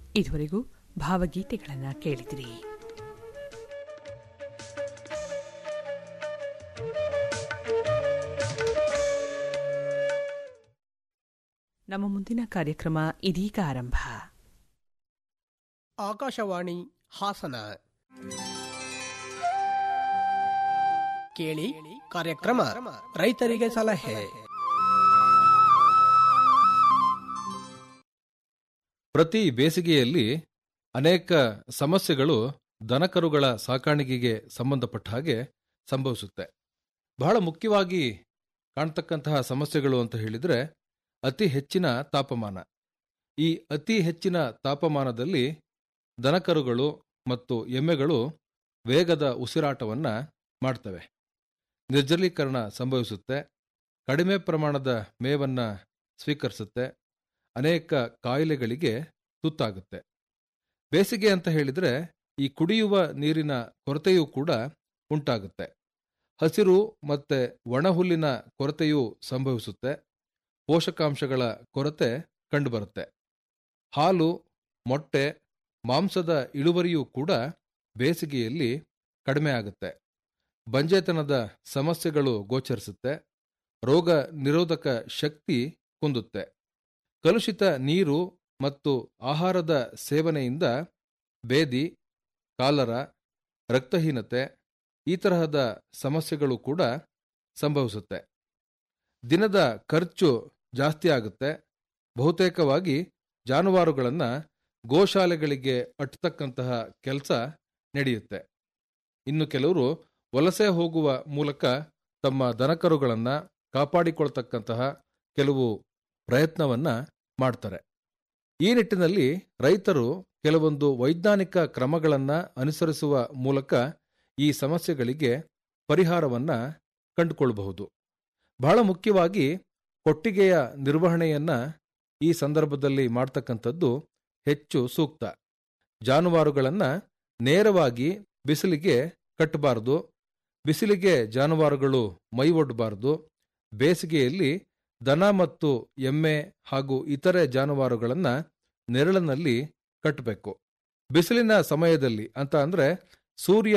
ಇದುವರೆಗೂ ಭಾವಗೀತೆಗಳನ್ನು ಕೇಳಿದಿರಿ ನಮ್ಮ ಮುಂದಿನ ಕಾರ್ಯಕ್ರಮ ಇದೀಗ ಆರಂಭ ಆಕಾಶವಾಣಿ ಹಾಸನ ಕೇಳಿ ಕಾರ್ಯಕ್ರಮ ರೈತರಿಗೆ ಸಲಹೆ ಪ್ರತಿ ಬೇಸಿಗೆಯಲ್ಲಿ ಅನೇಕ ಸಮಸ್ಯೆಗಳು ದನಕರುಗಳ ಸಾಕಾಣಿಕೆಗೆ ಸಂಬಂಧಪಟ್ಟ ಹಾಗೆ ಸಂಭವಿಸುತ್ತೆ ಬಹಳ ಮುಖ್ಯವಾಗಿ ಕಾಣ್ತಕ್ಕಂತಹ ಸಮಸ್ಯೆಗಳು ಅಂತ ಹೇಳಿದ್ರೆ ಅತಿ ಹೆಚ್ಚಿನ ತಾಪಮಾನ ಈ ಅತಿ ಹೆಚ್ಚಿನ ತಾಪಮಾನದಲ್ಲಿ ದನಕರುಗಳು ಮತ್ತು ಎಮ್ಮೆಗಳು ವೇಗದ ಉಸಿರಾಟವನ್ನ ಮಾಡ್ತವೆ ನಿರ್ಜಲೀಕರಣ ಸಂಭವಿಸುತ್ತೆ ಕಡಿಮೆ ಪ್ರಮಾಣದ ಮೇವನ್ನ ಸ್ವೀಕರಿಸುತ್ತೆ ಅನೇಕ ಕಾಯಿಲೆಗಳಿಗೆ ತುತ್ತಾಗುತ್ತೆ ಬೇಸಿಗೆ ಅಂತ ಹೇಳಿದ್ರೆ ಈ ಕುಡಿಯುವ ನೀರಿನ ಕೊರತೆಯೂ ಕೂಡ ಉಂಟಾಗುತ್ತೆ ಹಸಿರು ಮತ್ತೆ ಒಣಹುಲ್ಲಿನ ಕೊರತೆಯೂ ಸಂಭವಿಸುತ್ತೆ ಪೋಷಕಾಂಶಗಳ ಕೊರತೆ ಕಂಡುಬರುತ್ತೆ ಹಾಲು ಮೊಟ್ಟೆ ಮಾಂಸದ ಇಳುವರಿಯೂ ಕೂಡ ಬೇಸಿಗೆಯಲ್ಲಿ ಕಡಿಮೆ ಆಗುತ್ತೆ ಬಂಜೆತನದ ಸಮಸ್ಯೆಗಳು ಗೋಚರಿಸುತ್ತೆ ರೋಗ ನಿರೋಧಕ ಶಕ್ತಿ ಕುಂದುತ್ತೆ ಕಲುಷಿತ ನೀರು ಮತ್ತು ಆಹಾರದ ಸೇವನೆಯಿಂದ ಬೇದಿ ಕಾಲರ ರಕ್ತಹೀನತೆ ಈ ತರಹದ ಸಮಸ್ಯೆಗಳು ಕೂಡ ಸಂಭವಿಸುತ್ತೆ ದಿನದ ಖರ್ಚು ಜಾಸ್ತಿ ಆಗುತ್ತೆ ಬಹುತೇಕವಾಗಿ ಜಾನುವಾರುಗಳನ್ನು ಗೋಶಾಲೆಗಳಿಗೆ ಅಟ್ಟತಕ್ಕಂತಹ ಕೆಲಸ ನಡೆಯುತ್ತೆ ಇನ್ನು ಕೆಲವರು ವಲಸೆ ಹೋಗುವ ಮೂಲಕ ತಮ್ಮ ದನಕರುಗಳನ್ನು ಕಾಪಾಡಿಕೊಳ್ತಕ್ಕಂತಹ ಕೆಲವು ಪ್ರಯತ್ನವನ್ನ ಮಾಡ್ತಾರೆ ಈ ನಿಟ್ಟಿನಲ್ಲಿ ರೈತರು ಕೆಲವೊಂದು ವೈಜ್ಞಾನಿಕ ಕ್ರಮಗಳನ್ನು ಅನುಸರಿಸುವ ಮೂಲಕ ಈ ಸಮಸ್ಯೆಗಳಿಗೆ ಪರಿಹಾರವನ್ನ ಕಂಡುಕೊಳ್ಳಬಹುದು ಬಹಳ ಮುಖ್ಯವಾಗಿ ಕೊಟ್ಟಿಗೆಯ ನಿರ್ವಹಣೆಯನ್ನ ಈ ಸಂದರ್ಭದಲ್ಲಿ ಮಾಡ್ತಕ್ಕಂಥದ್ದು ಹೆಚ್ಚು ಸೂಕ್ತ ಜಾನುವಾರುಗಳನ್ನ ನೇರವಾಗಿ ಬಿಸಿಲಿಗೆ ಕಟ್ಟಬಾರದು ಬಿಸಿಲಿಗೆ ಜಾನುವಾರುಗಳು ಮೈ ಒಡ್ಡಬಾರದು ಬೇಸಿಗೆಯಲ್ಲಿ ದನ ಮತ್ತು ಎಮ್ಮೆ ಹಾಗೂ ಇತರೆ ಜಾನುವಾರುಗಳನ್ನ ನೆರಳಿನಲ್ಲಿ ಕಟ್ಟಬೇಕು ಬಿಸಿಲಿನ ಸಮಯದಲ್ಲಿ ಅಂತ ಅಂದ್ರೆ ಸೂರ್ಯ